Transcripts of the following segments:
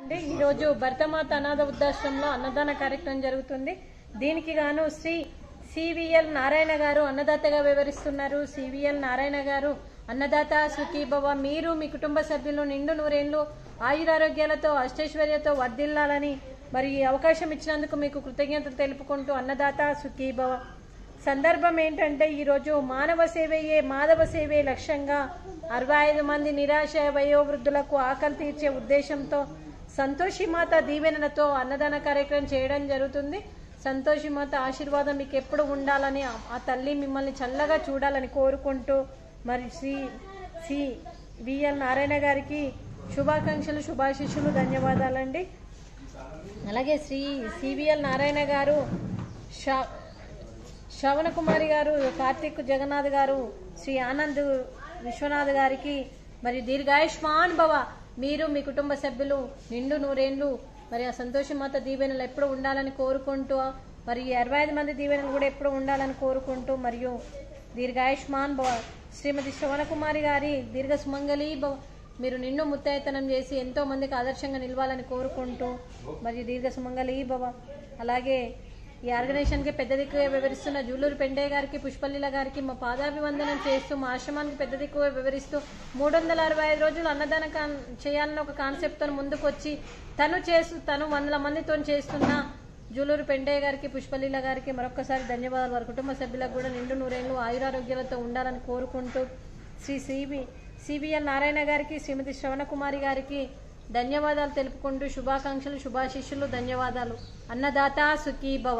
అండి ఈరోజు భర్తమాత అనాథ వృద్ధాశ్రమంలో అన్నదాన కార్యక్రమం జరుగుతుంది దీనికి గాను శ్రీ సివిఎల్ నారాయణ గారు అన్నదాతగా వివరిస్తున్నారు సివిఎల్ నారాయణ గారు అన్నదాత సుఖీభవ మీరు మీ కుటుంబ సభ్యులు నిండు నూరేళ్లు ఆయురారోగ్యాలతో అష్టైశ్వర్యతో వర్ధిల్లాలని మరి ఈ అవకాశం ఇచ్చినందుకు మీకు కృతజ్ఞతలు తెలుపుకుంటూ అన్నదాత సుఖీభవ సందర్భం ఏంటంటే ఈరోజు మానవ సేవయే మాధవ సేవే లక్ష్యంగా అరవై ఐదు మంది నిరాశ వయోవృద్ధులకు ఆకలి తీర్చే ఉద్దేశంతో సంతోషిమాత దీవెనలతో అన్నదాన కార్యక్రమం చేయడం జరుగుతుంది సంతోషిమాత ఆశీర్వాదం మీకు ఎప్పుడు ఉండాలని ఆ- ఆ తల్లి మిమ్మల్ని చల్లగా చూడాలని కోరుకుంటూ మరి శ్రీ శ్రీ విఎల్ నారాయణ గారికి శుభాకాంక్షలు శుభాశిష్యులు ధన్యవాదాలండి అలాగే శ్రీ సివిఎల్ నారాయణ గారు షా శ్రవణ కుమారి గారు కార్తీక్ జగన్నాథ్ గారు శ్రీ ఆనంద్ విశ్వనాథ్ గారికి మరి దీర్ఘాయుష్మాన్ భవ మీరు మీ కుటుంబ సభ్యులు నిండు నూరేండ్లు మరి ఆ సంతోషమాత దీవెనలు ఎప్పుడు ఉండాలని కోరుకుంటూ మరి ఈ అరవై ఐదు మంది దీవెనలు కూడా ఎప్పుడు ఉండాలని కోరుకుంటూ మరియు దీర్ఘాయుష్మాన్ భవ శ్రీమతి శ్రవణ కుమారి గారి దీర్ఘ సుమంగళి భవ మీరు నిన్ను ముత్తైతనం చేసి ఎంతో మందికి ఆదర్శంగా నిలవాలని కోరుకుంటూ మరియు దీర్ఘ సుమంగళి భవ అలాగే ఈ ఆర్గనైజేషన్కి పెద్ద దిక్కుగా వివరిస్తున్న జూలూరు పెండే గారికి పుష్పలీల గారికి మా పాదాభివందనం చేస్తూ మా ఆశ్రమానికి పెద్ద దిక్కుగా వివరిస్తూ మూడు వందల అరవై ఐదు రోజులు అన్నదానం కాన్- చేయాలన్న ఒక కాన్సెప్ట్తో ముందుకు వచ్చి తను చేస్తూ తను వందల మందితో చేస్తున్న జూలూరు పెండే గారికి పుష్పలీల గారికి మరొకసారి ధన్యవాదాలు వారి కుటుంబ సభ్యులకు కూడా నిండు నూరేళ్లు ఆయురారోగ్యాలతో ఉండాలని కోరుకుంటూ శ్రీ సిబి సిబిఎల్ నారాయణ గారికి శ్రీమతి శ్రవణ కుమారి గారికి ధన్యవాదాలు తెలుపుకుంటూ శుభాకాంక్షలు శుభాశిష్యులు ధన్యవాదాలు అన్నదాత సుఖీ భవ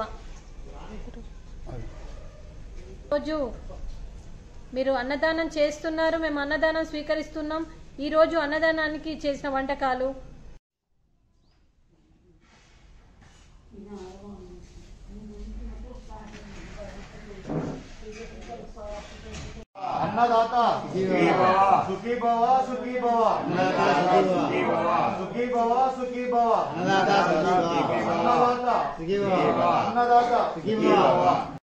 రోజు మీరు అన్నదానం చేస్తున్నారు మేము అన్నదానం స్వీకరిస్తున్నాం ఈ రోజు అన్నదానానికి చేసిన వంటకాలు అన్నదాత సుఖీ భవ సుఖీ భవ సుఖీ భవ సుఖీ భవ అన్నదాత సుఖీ భవ. అన్నదాత సుఖీ భవ. అన్నదాత సుఖీ భవ.